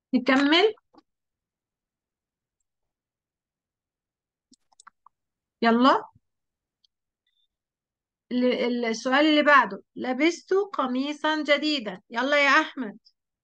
نكمل يلا ال- السؤال اللي بعده لبست قميصا جديدا يلا يا أحمد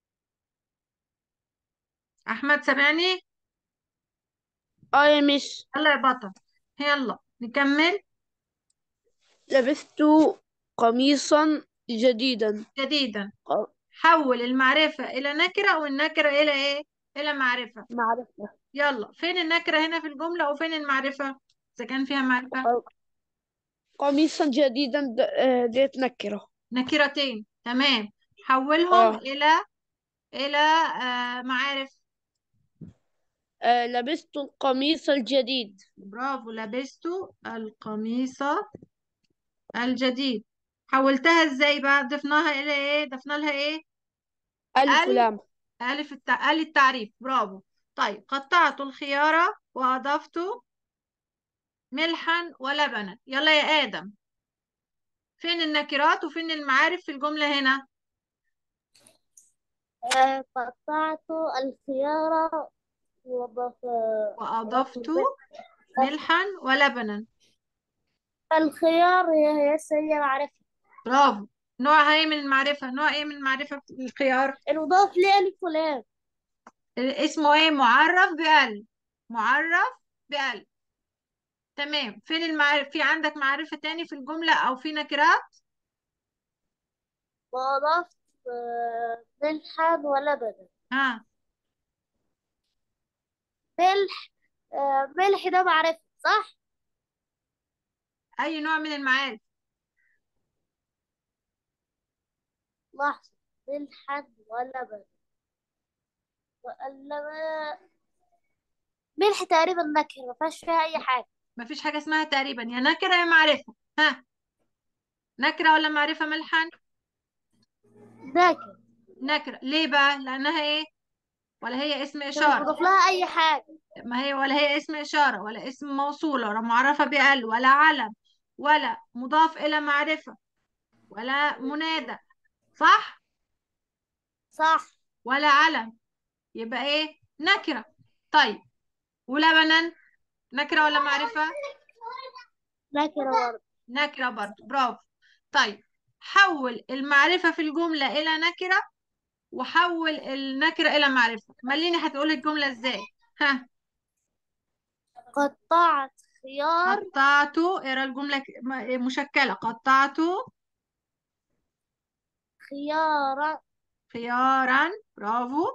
أحمد سامعني اه يا مس يلا يا بطل يلا نكمل لبست قميصا جديدا جديدا ق- حول المعرفة إلى نكرة والنكرة إلى إيه إلى معرفة معرفة يلا فين النكرة هنا في الجملة وفين المعرفة إذا كان فيها معرفة ق- قميصا جديدا د- آه، ديت نكرة نكرتين تمام حولهم اه إلى إلى آه معارف آه، لبست القميص الجديد برافو لبست القميص الجديد حولتها ازاي بقى ضفناها الى ايه ضفنا لها ايه ألف ال لام الف التع... ال التعريف برافو طيب قطعت الخيارة واضفت ملحا ولبنا يلا يا ادم فين النكرات وفين المعارف في الجملة هنا آه، قطعت الخيار وضف واضفت ملحا ولبنا الخيار هي هي معرفة برافو نوعها ايه من المعرفة نوع ايه من المعرفة في الخيار المضاف لألف ولام اسمه ايه معرف بأل معرف بأل تمام فين المعارف في عندك معرفة تاني في الجملة او في نكرات وأضفت آه، ملحا ولبنا ها ملح آه، ملح ده معرفة صح؟ اي نوع من المعارف لحظة ملحا ولبنا ولبنا ملح تقريبا نكهة ما فيهاش فيها أي حاجة مفيش حاجة اسمها تقريبا يا نكرة يا معرفة ها نكرة ولا معرفة ملحن نكهة نكرة ليه بقى لأنها ايه ولا هي اسم مش إشارة مضاف لها أي حاجة ما هي ولا هي اسم إشارة ولا اسم موصولة ولا معرفة بأل ولا علم ولا مضاف إلى معرفة ولا منادى صح صح ولا علم يبقى ايه نكرة طيب ولبنا نكرة ولا معرفة نكهة برضه نكرة برضو برافو طيب حول المعرفة في الجملة إلى نكرة وحول النكرة إلى معرفة مليني هتقول الجملة إزاي ها قطعت خيار قطعت اقرا الجملة ك- م- مشكلة قطعت خيارا خيارا برافو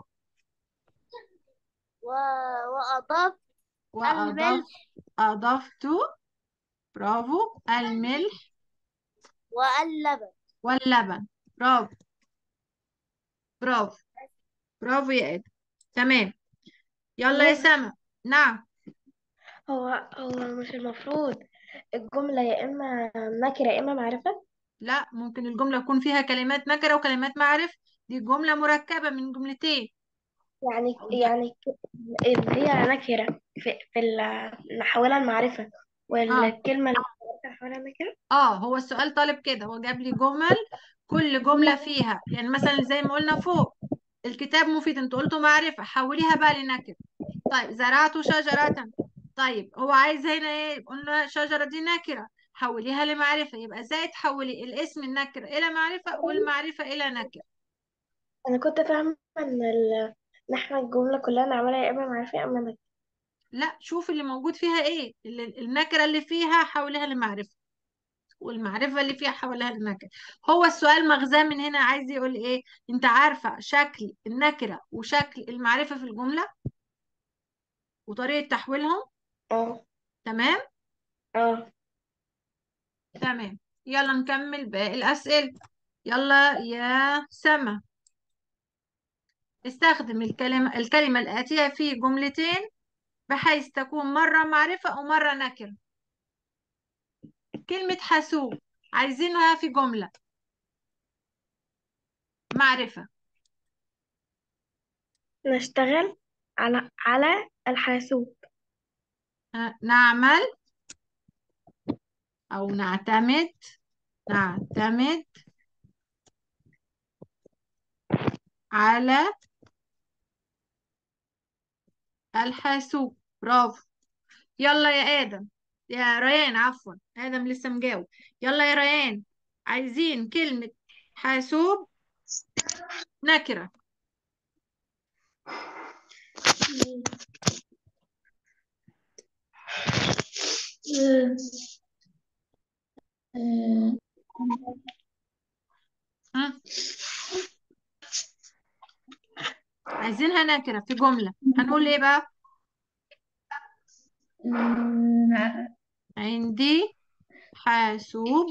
و... وأضفت وأضفت الملح أضفت برافو الملح واللبن واللبن برافو برافو برافو يا آدم تمام يلا يا مس سما نعم هو هو مش المفروض الجملة يا إما نكرة يا إما معرفة لا ممكن الجملة يكون فيها كلمات نكرة وكلمات معرفة دي جملة مركبة من جملتين يعني أو لا يعني ك- اللي هي نكرة في, في ال- نحولها لمعرفة اه والكلمة اللي نحولها نكرة اه هو السؤال طالب كده هو جاب لي جمل كل جملة فيها يعني مثلا زي ما قلنا فوق الكتاب مفيد انت قلته معرفة حوليها بقى لنكرة طيب زرعت شجرة طيب هو عايز هنا ايه قلنا شجرة دي نكرة حوليها لمعرفة يبقى ازاي تحولي الاسم النكرة إلى معرفة والمعرفة إلى نكرة أنا كنت فاهمة إن ال... إن إحنا الجملة كلها نعملها يا إما معرفة يا إما نكرة لا شوف اللي موجود فيها ايه اللي- النكرة اللي فيها حولها لمعرفة والمعرفة اللي فيها حولها لنكرة هو السؤال مغزاه من هنا عايز يقول ايه انت عارفة شكل النكرة وشكل المعرفة في الجملة وطريقة تحويلهم اه تمام اه تمام يلا نكمل باقي الأسئلة يلا يا سما استخدم الكلمة الكلمة الآتية في جملتين بحيث تكون مرة معرفة ومرة نكرة كلمة حاسوب عايزينها في جملة معرفة نشتغل على على الحاسوب ها، نعمل أو نعتمد نعتمد على الحاسوب برافو يلا يا آدم يا ريان عفوا آدم لسه مجاوب يلا يا ريان عايزين كلمة حاسوب نكرة ها عايزينها نكرة في جملة هنقول ايه بقى عندي حاسوب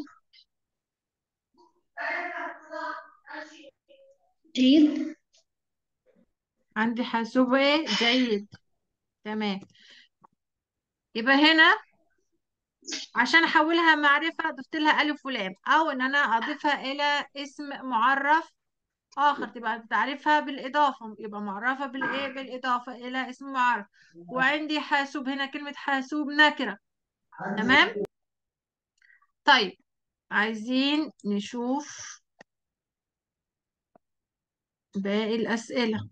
جيد عندي حاسوب ايه جيد تمام يبقى هنا عشان احولها معرفة ضفت لها الف ولام او ان انا اضيفها الى اسم معرف اخر تبقى تعرفها بالاضافة يبقى معرفة بالايه بالاضافة الى اسم معرف وعندي حاسوب هنا كلمة حاسوب نكرة تمام طيب عايزين نشوف باقي الأسئلة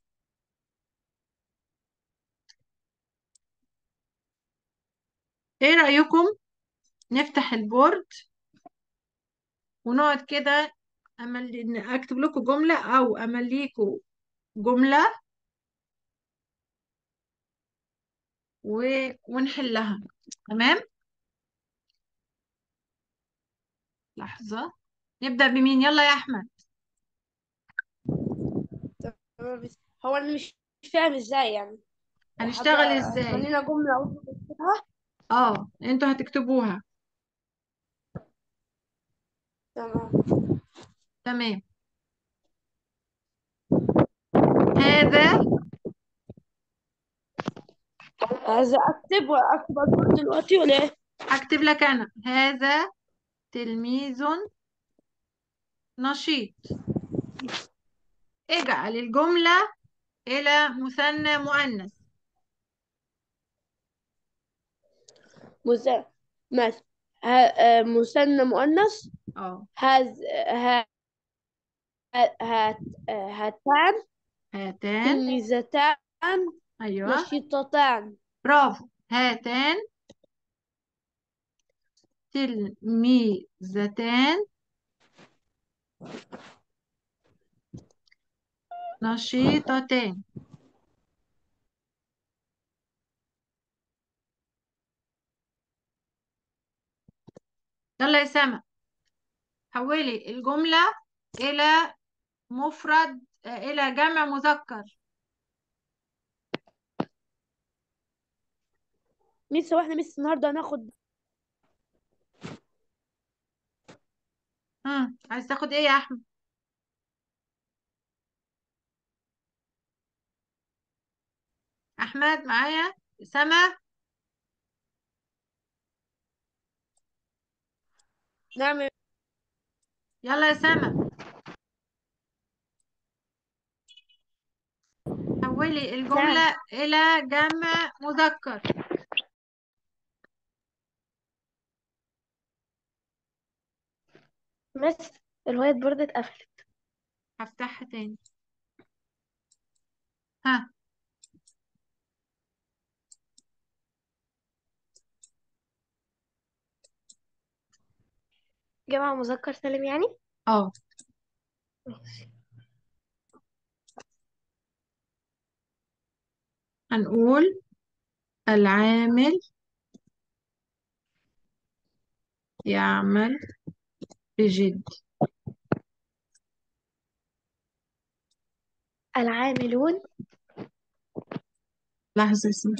ايه رأيكم نفتح البورد ونقعد كده أمل أكتب لكم جملة أو أمليكم جملة و... ونحلها تمام لحظة نبدأ بمين يلا يا أحمد تمام بس هو انا مش مش فاهم ازاي يعني هنشتغل حابة ازاي تخلينا جملة أو نكتبها اه انتوا هتكتبوها تمام تمام هذا عايزة أكتب وأكتب أكتب دلوقتي ولا إيه؟ هكتب لك أنا هذا تلميذ نشيط اجعل الجملة إلى مثنى مؤنث مثنى مثل ه- آه، مثنى مؤنث اه هذ ه- ه- هات آه، هاتان هاتان تلميذتان أيوه نشيطتان برافو هاتان تلميذتان نشيطتان يلا يا سما حولي الجملة إلى مفرد آه، إلى جمع مذكر ميس هو احنا ميس النهارده هناخد مم. عايز تاخد إيه يا أحمد أحمد معايا سما نعمل يلا يا سما حولي الجملة إلى جمع مذكر بس الوايت بورد اتقفلت هفتحها تاني ها جمع مذكر سالم يعني اه هنقول العامل يعمل بجد العاملون لحظة اسمع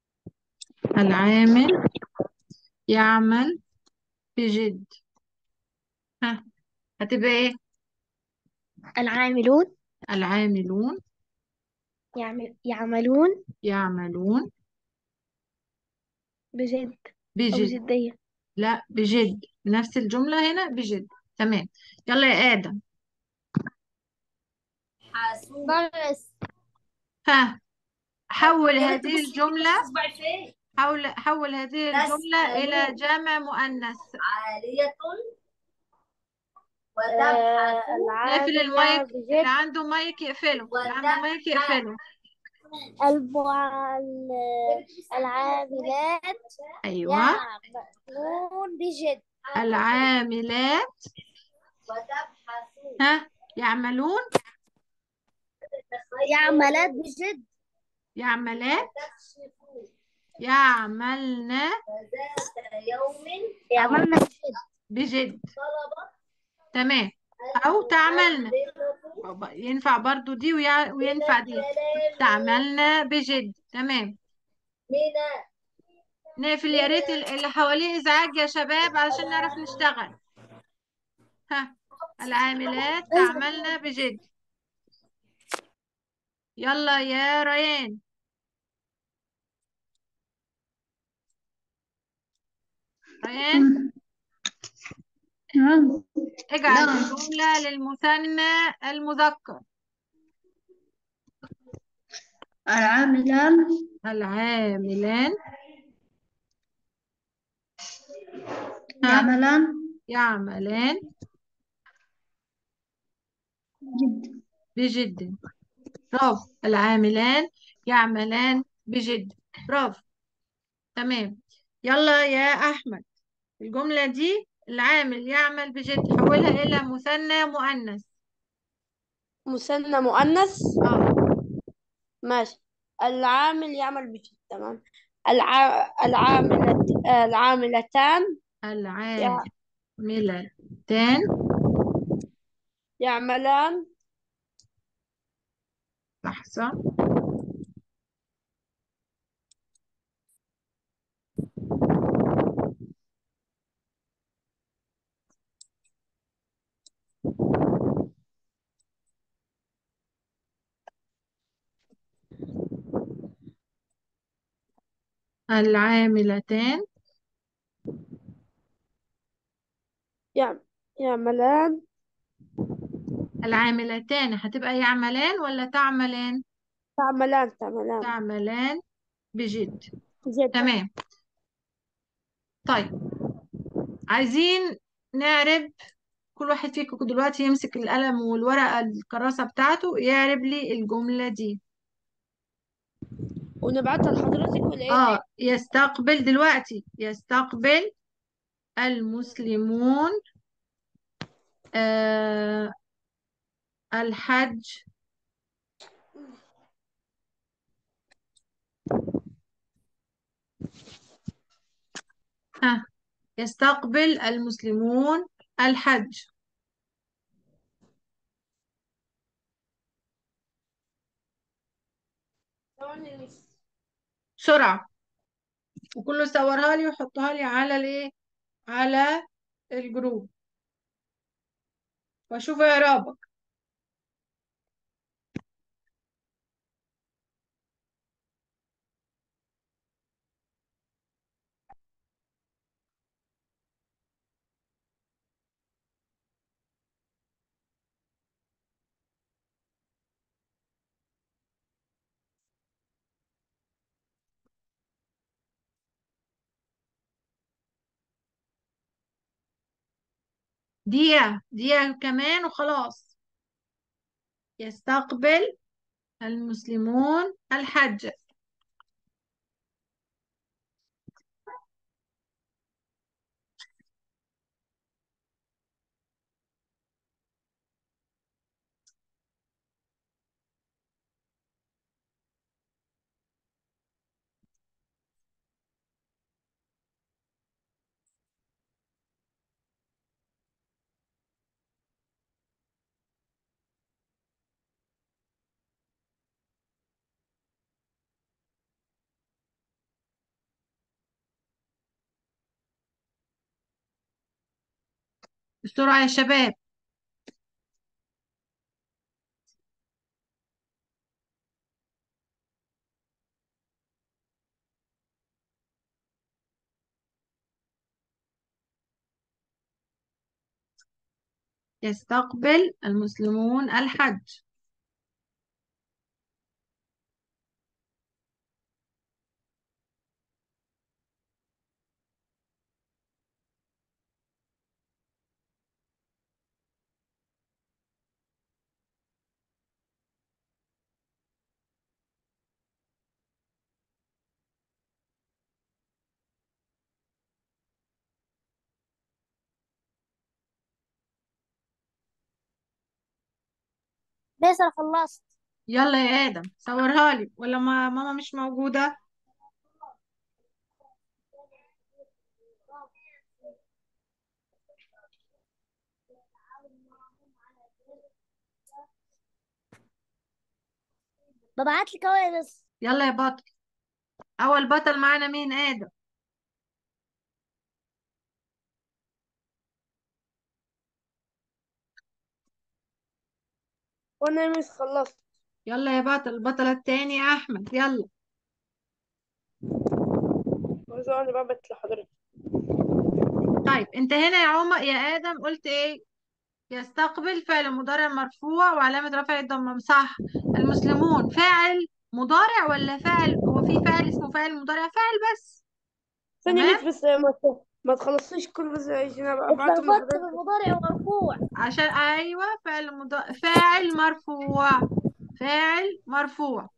العامل يعمل بجد ها هتبقى ايه العاملون العاملون يعمل يعملون يعملون بجد أو بجد بجدية لا بجد نفس الجملة هنا بجد تمام يلا يا آدم بس ها حول يا بنت هذه بصي الجملة تصبعي فين حول حول هذه الجملة إلى جمع مؤنث عالية آه، وتبحث اقفل العامل المايك بجد اللي عنده مايك يقفله اللي عنده مايك يقفله المعل... العاملات أيوة يعملون بجد العاملات ها يعملون يعملات بجد يعملات يعملن يعملن بجد بجد تمام أو تعملن ينفع برضو دي ويع- وينفع دي تعملن بجد تمام نقفل يا ريت ال- اللي حواليه إزعاج يا شباب علشان نعرف نشتغل ها العاملات تعملن بجد يلا يا ريان ريان نعم اجعل نعم. الجملة للمثنى المذكر العاملان العاملان ها يعملان يعملان جد بجد برافو العاملان يعملان بجد برافو تمام يلا يا أحمد الجملة دي العامل يعمل بجد حولها إلى مثنى مؤنث مثنى مؤنث اه ماشي العامل يعمل بجد تمام الع... العاملة العاملتان العاملتان يعملان لحظة العاملتان يعم... يعملان العاملتان هتبقى يعملان ولا تعملان تعملان تعملان تعملان بجد جد تمام طيب عايزين نعرب كل واحد فيكم دلوقتي يمسك القلم والورقة الكراسة بتاعته يعرب لي الجملة دي ونبعتها لحضرتك ولا ايه؟ اه يستقبل دلوقتي يستقبل المسلمون آه الحج ها يستقبل المسلمون الحج بسرعة وكله صورها لي وحطها لي على الايه على الجروب واشوف اعرابك دقيقة دقيقة كمان وخلاص يستقبل المسلمون الحج بسرعة يا شباب يستقبل المسلمون الحج بس انا خلصت يلا يا آدم صورها لي ولا ما ماما مش موجودة ببعت لك اهو بس يلا يا بطل أول بطل معانا مين آدم وانا مش خلصت يلا يا بطل البطل التاني يا أحمد يلا بس انا ببعت لحضرتك طيب انت هنا يا عمر يا آدم قلت ايه يستقبل فعل مضارع مرفوع وعلامة رفع الضمة صح المسلمون فاعل مضارع ولا فاعل هو في فاعل اسمه فاعل مضارع فاعل بس ثانية تمام مش بس ما ت- ما تخلصيش كل بس عشان ابقى ابعتهم اتلخبطت لحضرتك بالمضارع ومرفوع عشان ايوه فعل مضارع فاعل مرفوع فاعل مرفوع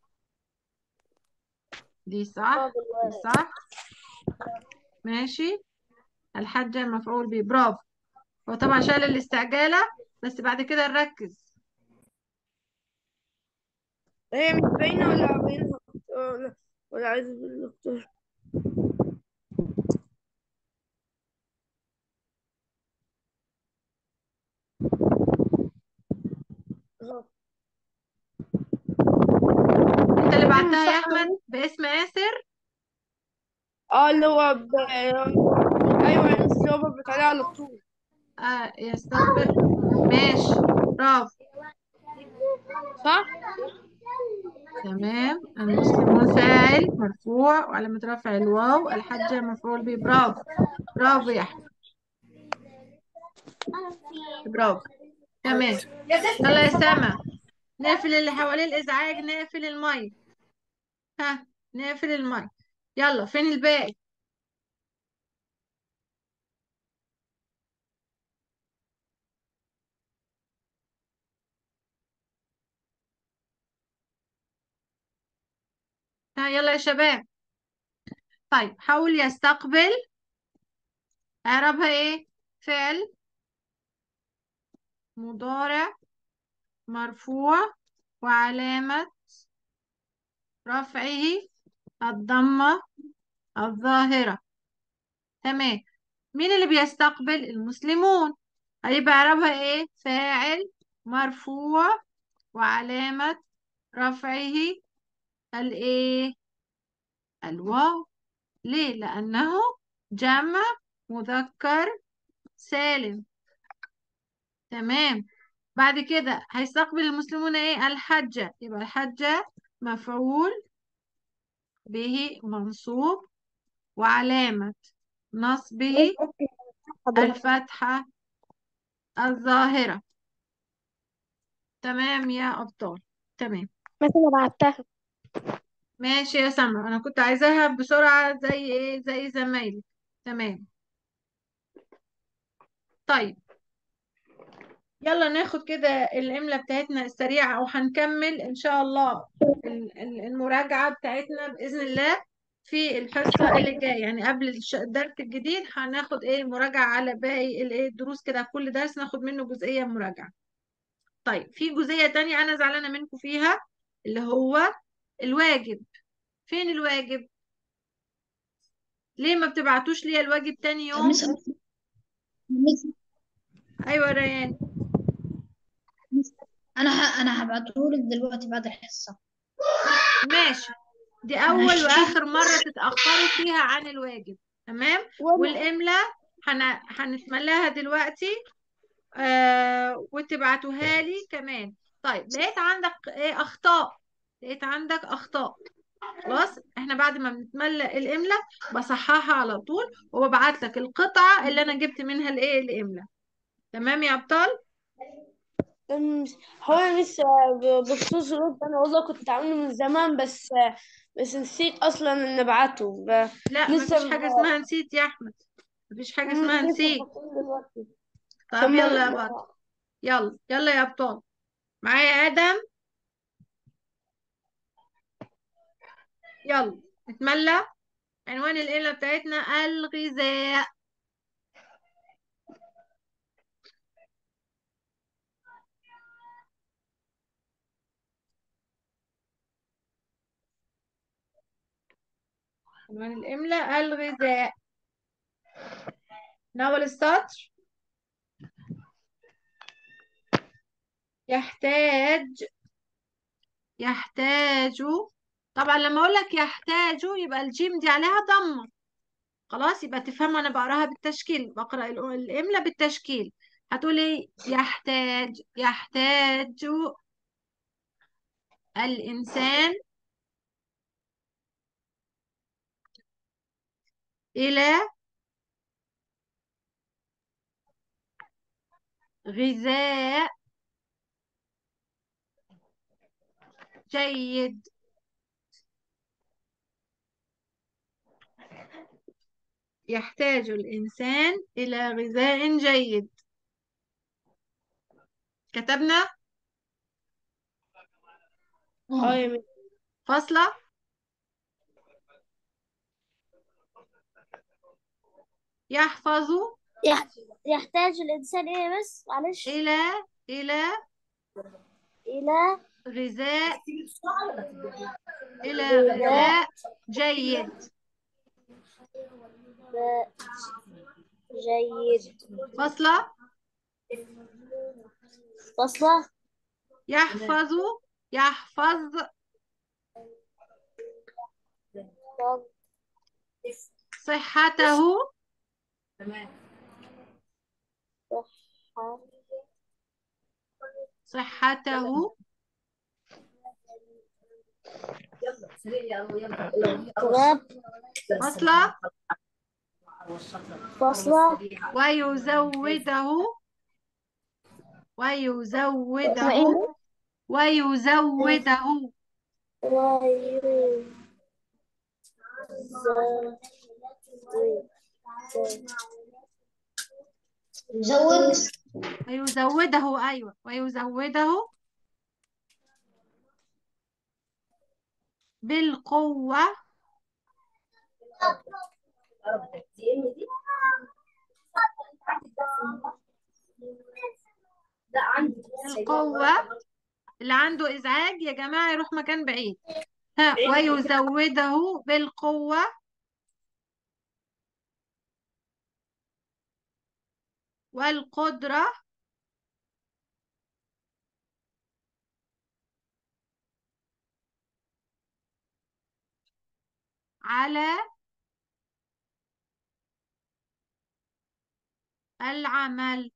دي صح دي صح ماشي الحاجة المفعول به برافو هو طبعا شايل الاستعجالة بس بعد كده نركز هي مش باينة ولا باينة ولا ولا عايز الدكتور أهو. انت اللي بعتها يا صح احمد باسم ياسر اه اللي هو ب... ايوه اللي هو ببعت عليه على طول آه يستقبل ماشي برافو صح؟ تمام المسلمون فاعل مرفوع وعلامة رفع الواو الحجة مفعول به برافو برافو يا احمد برافو تمام يلا يا سما نقفل اللي حواليه الازعاج نقفل المايك ها نقفل المايك يلا فين الباقي ها يلا يا شباب طيب حاول يستقبل اعرابها ايه فعل مضارع مرفوع وعلامة رفعه الضمة الظاهرة تمام مين اللي بيستقبل المسلمون هيبقى اعرابها ايه فاعل مرفوع وعلامة رفعه الايه الواو ليه لأنه جمع مذكر سالم تمام بعد كده هيستقبل المسلمون ايه الحجة يبقى الحجة مفعول به منصوب وعلامة نصبه الفتحة الظاهرة تمام يا أبطال تمام مثلا بعتها ماشي يا سما أنا كنت عايزاها بسرعة زي ايه زي زمايلي تمام طيب يلا ناخد كده الإملة بتاعتنا السريعة وهنكمل إن شاء الله ال- ال- المراجعة بتاعتنا بإذن الله في الحصة اللي جاية يعني قبل الش- الدرس الجديد هناخد إيه مراجعة على باقي الإيه الدروس كده كل درس ناخد منه جزئية مراجعة طيب في جزئية تانية أنا زعلانة منكم فيها اللي هو الواجب فين الواجب؟ ليه ما بتبعتوش لي الواجب تاني يوم؟ مس مس أيوة ريان انا ه... انا هبعتهولك دلوقتي بعد الحصة ماشي دي أول ماشي. وآخر مرة تتأخروا فيها عن الواجب تمام والإملة هن... هنتملاها دلوقتي آه وتبعتوها لي كمان طيب لقيت عندك إيه أخطاء لقيت عندك أخطاء خلاص احنا بعد ما بنتملى الإملة بصححها على طول وببعت لك القطعة اللي أنا جبت منها الإيه الإملة تمام يا أبطال مش- هو انا لسه ب- بخصوص الرد انا والله كنت عامله من زمان بس بس نسيت اصلا ان ابعته ب- لا لسه مفيش حاجة ب- اسمها نسيت يا أحمد مفيش حاجة اسمها لسه نسيت بقول دلوقتي طب عشان ما- يلا يا بطل يلا يلا يا أبطال معايا آدم يلا نتملى عنوان الإملة بتاعتنا الغذاء عنوان الإملاء الغذاء من أول السطر يحتاج يحتاج طبعا لما أقول لك يحتاج يبقى الجيم دي عليها ضمة خلاص يبقى تفهم أنا بقراها بالتشكيل بقرأ ال- الإملاء بالتشكيل هتقولي يحتاج يحتاج الإنسان إلى غذاء جيد يحتاج الإنسان إلى غذاء جيد كتبنا اه يا مس فاصلة يحفظ يح- يحتاج الإنسان إيه بس معلش إلى إلى إلى غذاء إلى غذاء جيد غذاء جيد فاصلة فاصلة يحفظ يحفظ صحته صحة صحته تمام فاصلة فاصلة ويزوده ويزوده ويزوده زود ويزوده أيوة ويزوده بالقوة القوة اللي عنده إزعاج يا جماعة يروح مكان بعيد ها ويزوده بالقوة والقدرة على العمل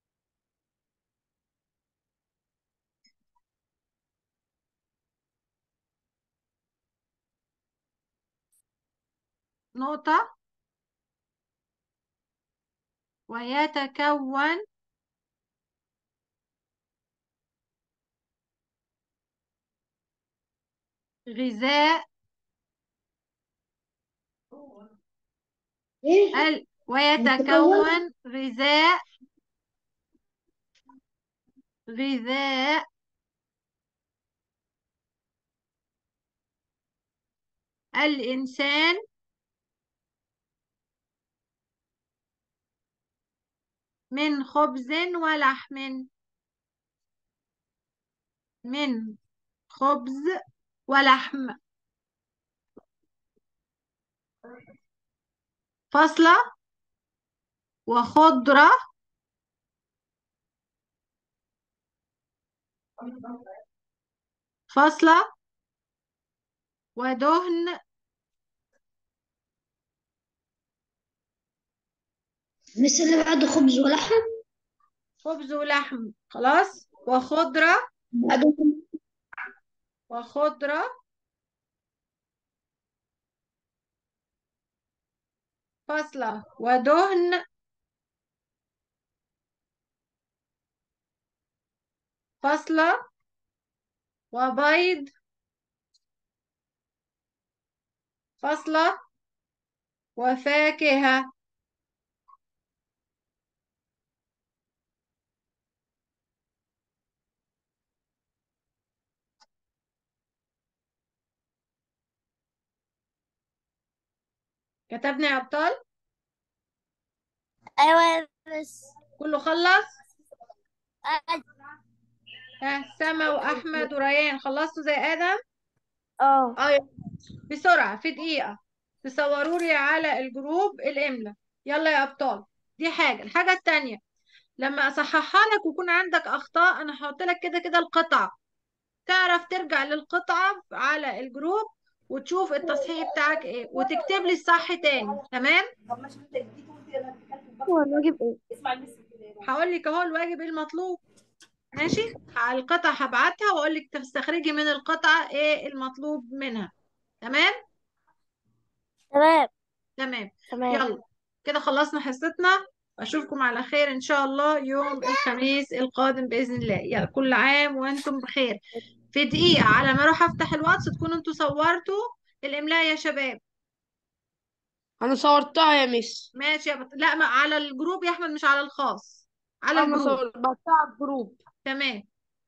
نقطة ويتكون غذاء ال... ويتكون غذاء غذاء الإنسان من خبز ولحم من خبز ولحم فاصلة وخضرة فاصلة ودهن مثل اللي بعده خبز ولحم خبز ولحم خلاص وخضرة بعده وخضرة فاصلة ودهن فاصلة وبيض فاصلة وفاكهة كتبنا يا أبطال أيوة يا بس كله خلص أ- ها سما وأحمد وريان خلصتوا زي آدم اه اه بسرعة في دقيقة تصوروا لي على الجروب الإملا يلا يا أبطال دي حاجة الحاجة التانية لما أصححها لك ويكون عندك أخطاء أنا هحط لك كده كده القطعة تعرف ترجع للقطعة على الجروب وتشوف التصحيح بتاعك ايه وتكتب لي الصح تاني تمام هو الواجب ايه هقول لك اهو الواجب ايه المطلوب ماشي على القطعة هبعتها واقول لك تستخرجي من القطعة ايه المطلوب منها تمام تمام تمام تمام يلا كده خلصنا حصتنا اشوفكم على خير ان شاء الله يوم الخميس القادم باذن الله يلا كل عام وانتم بخير في دقيقة على ما اروح افتح الواتس تكونوا انتوا صورتوا الاملاء يا شباب انا صورتها يا مس ماشي يا بط... لا ما على الجروب يا احمد مش على الخاص على انا الجروب صورت بعتها على الجروب تمام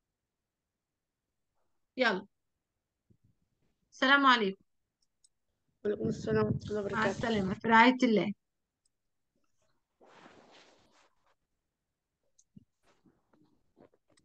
يلا السلام عليكم وعليكم السلام ورحمة الله مع وبركاته السلامة في رعاية الله